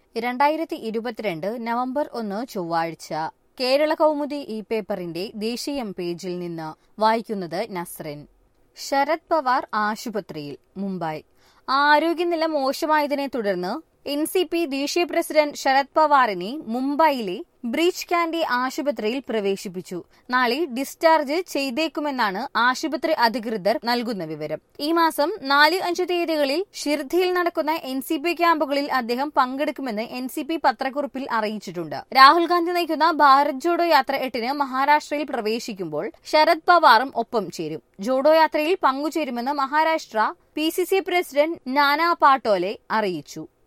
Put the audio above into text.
രണ്ടായിരത്തി ഇരുപത്തിരണ്ട് നവംബർ ഒന്ന് ചൊവ്വാഴ്ച കേരള കൗമുദി ഈ പേപ്പറിന്റെ ദേശീയം പേജിൽ നിന്ന് വായിക്കുന്നത് നസ്റിൻ ശരത് പവാർ ആശുപത്രിയിൽ മുംബൈ ആരോഗ്യനില മോശമായതിനെ തുടർന്ന് എൻ സി പി ദേശീയ പ്രസിഡന്റ് ശരത് പവാറിനെ മുംബൈയിലെ ബ്രീച്ച് കാൻഡി ആശുപത്രിയിൽ പ്രവേശിപ്പിച്ചു നാളെ ഡിസ്ചാർജ് ചെയ്തേക്കുമെന്നാണ് ആശുപത്രി അധികൃതർ നൽകുന്ന വിവരം ഈ മാസം നാല് അഞ്ച് തീയതികളിൽ ഷിർദിയിൽ നടക്കുന്ന എൻ സി പി ക്യാമ്പുകളിൽ അദ്ദേഹം പങ്കെടുക്കുമെന്ന് എൻ സി പി പത്രക്കുറിപ്പിൽ അറിയിച്ചിട്ടുണ്ട് രാഹുൽ ഗാന്ധി നയിക്കുന്ന ഭാരത് ജോഡോ യാത്ര എട്ടിന് മഹാരാഷ്ട്രയിൽ പ്രവേശിക്കുമ്പോൾ ശരത് പവാറും ഒപ്പം ചേരും ജോഡോ യാത്രയിൽ പങ്കുചേരുമെന്ന് Maharashtra P C C president Nana Patole അറിയിച്ചു